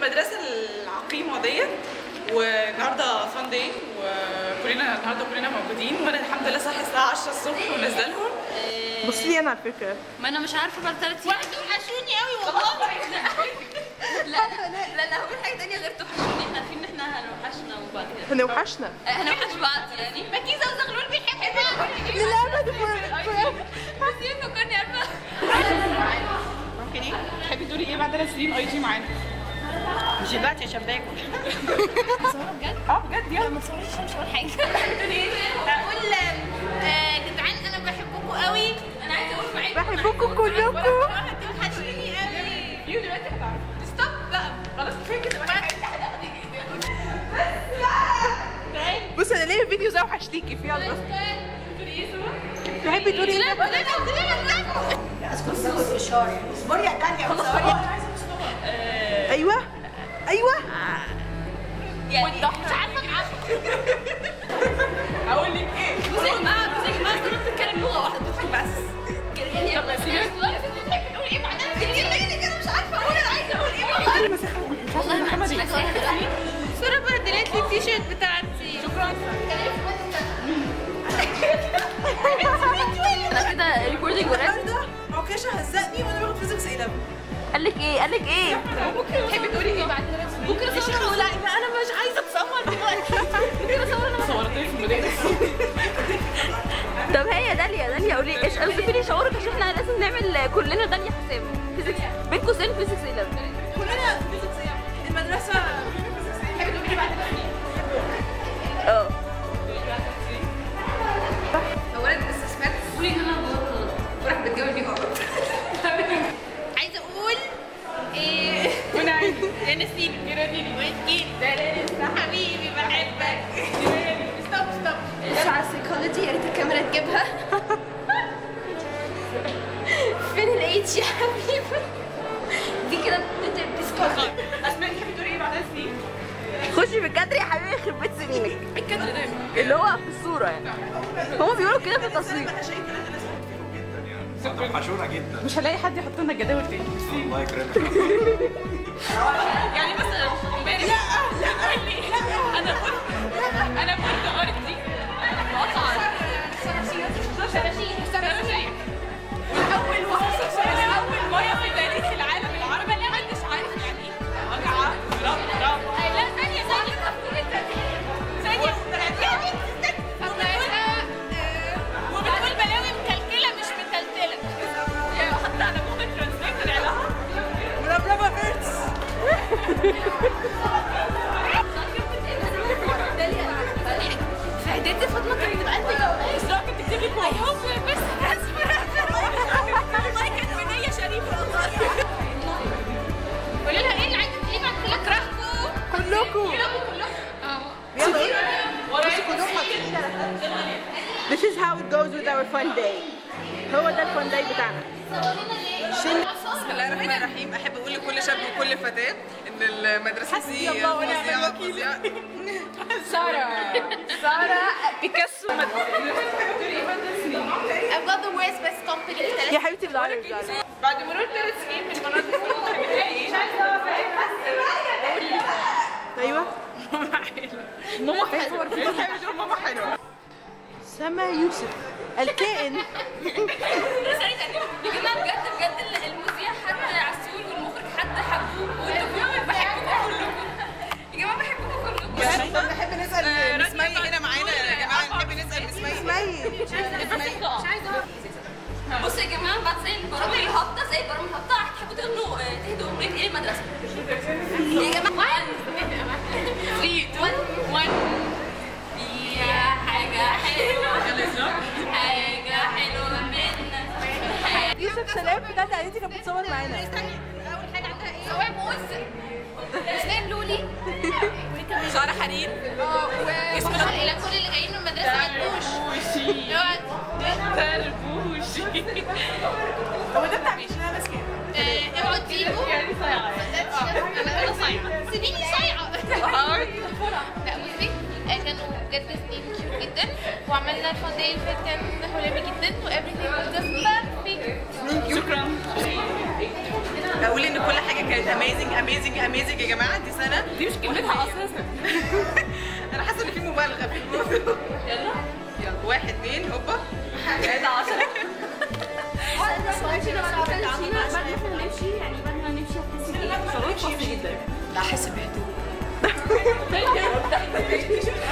المدرسه العقيمه ديت والنهارده فان داي وكلنا النهارده كلنا موجودين وانا الحمد لله صاحيه الساعه 10 الصبح ونازلهم بصي لي انا على فكره ما انا مش عارفه بعد ثلاث ايام وحشوني قوي والله لا لا لا لا هقول حاجه ثانيه غير توحشوني احنا عارفين ان احنا هنوحشنا وبعد كده هنوحشنا هنوحش بعض يعني مكيزه وزغلول بيحبوا بعض للابد بس ايه فكرني عارفه ممكن ايه؟ تحبي تقولي ايه بعد ثلاث اي جي معانا؟ مش دلوقتي عشان باكل اه بجد يلا ما تصوريش مش هقول حاجه هقول آه، جدعان انا بحبكم قوي انا عايزه اقول معاكم بحبكم كلكم هتوحشوني قوي يو دلوقتي هتعرفي ستوب بقى خلاص كفايه كده بقى بص انا ليا فيديو زي وحشتيكي فيها البس تحبي تقولي ايه ايوه ايوه يعني مش عارفه مش عارفه اقول لك ايه؟ بصي يا جماعه بصي يا جماعه كلنا بنتكلم لغه واحده بس يعني طب سيبك بتقول ايه بعدها بتتكلمي كده مش عارفه اقول انا عايزه اقول ايه والله ما عنديش حاجه سورة بدلت لي التيشيرت بتاعتي شكرا انا كده ريكوردنج ورقه النهارده عكاشه هزقني وانا باخد فيزيكس 11 قال لك ايه قال لك ايه تحبي تقولي ايه بعد بكره صور لا انا مش عايزه اتصور دلوقتي بكره صور انا صورتني في المدارس طب هي داليا داليا قولي ايش اوصفي لي شعورك عشان احنا لازم نعمل كلنا داليا حسام فيزيكس بين قوسين فيزيكس 11 كلنا فيزيكس المدرسه اه اولا بس سمعت قولي ان انا غلط وراح بتجاوب بيه غلط عايزه اقول ايه وانا عايزه يا نسيم جرانيلي وتجيلي ده أنا لسه حبيبي بحبك ستوب ستوب بس على السيكولوجي يا ريت الكاميرا تجيبها فين الاتش يا حبيبي دي كده بتسكت اسماء تحبي تقولي ايه بعد ثلاث سنين؟ خشي في الكادر يا حبيبي يخرب بيت سنينك الكادر دايما اللي هو في الصوره يعني هما بيقولوا كده في التصوير وحشونا جدا مش هلاقي حد يحط لنا الجداول تاني الله يكرمك يعني مثلا امبارح لا لا لا انا قلت انا كنت قريتي قطعا اول اول مره في تاريخ العالم العربي اللي محدش عارف يعني ايه وجعه برافو برافو لا ثانية ثانية ثانية ثانية وبتقول بلاوي مكلكلة مش متلتلة يا حتى على جوجل ترانسليتر عليها مربربه هيرتس في اعدادي فاطمة كانت بتعدي جواز لا كنت بتكتب لي كويس بس والله كانت بنية شريفة والله قولي لها ايه اللي عايزة تقولي بعد كده اكرهكم كلكم كلكم كلكم اه يلا قولي بصي كلهم حاطين This is how it goes with our fun day هو ده الفن داي بتاعنا شن بسم الله الرحمن الرحيم احب اقول لكل شاب وكل فتاه ان المدرسه دي الله ونعم فظيعه الوكيل. فظيعه ساره ساره بيكاسو I've got the worst best company في ثلاثة يا حبيبتي بالعربي بالعربي بعد مرور ثلاث سنين من المناطق ايه؟ ايوه ماما حلوه ماما حلوه بتحب تقول ماما حلوه سما يوسف الكائن يا جماعه بجد بجد المذيع حد عسول والمخرج حد حبوه وانتوا كلكم بحبكم كلكم يا جماعه بحبكم كلكم نحب نسال اسمعي هنا معانا يا جماعه نحب نسال اسمعي بصوا يا جماعه بعد زي البرامج الهابطه زي البرامج الهابطه هتحبوا تغنوا آه، تهدوا اغنيه ايه المدرسه يا جماعه 3 2 1 يا حاجه حلوه حاجه حلوه منا يوسف سلام بتاعت عيلتي كانت بتصور معانا أول حاجة عندها إيه؟ سواء موز اسلام لولي شعر حرير اه وفخر إلى كل اللي جايين من المدرسة عندوش بوشي يقعد تربوشي هو ده بتاع مين؟ انا ماسكه آه، اوعوا تجيبوا يعني صايعه انا صايعة سيبيني صايعة هارد لا بصي آه، كانوا بجد سنين كيوت جدا وعملنا الفان داي اللي فات كان حلامي جدا و everything was just perfect شكرا اقول ان كل حاجه كانت اميزنج اميزنج اميزنج يا جماعه دي سنه دي مش كلمتها اساسا انا حاسه ان في مبالغه في الموضوع يلا يلا واحد اتنين هوبا ثلاثة عشرة نمشي يعني بعد ما نمشي هتحسي شعور فظيع جدا لا احس بهدوء طيب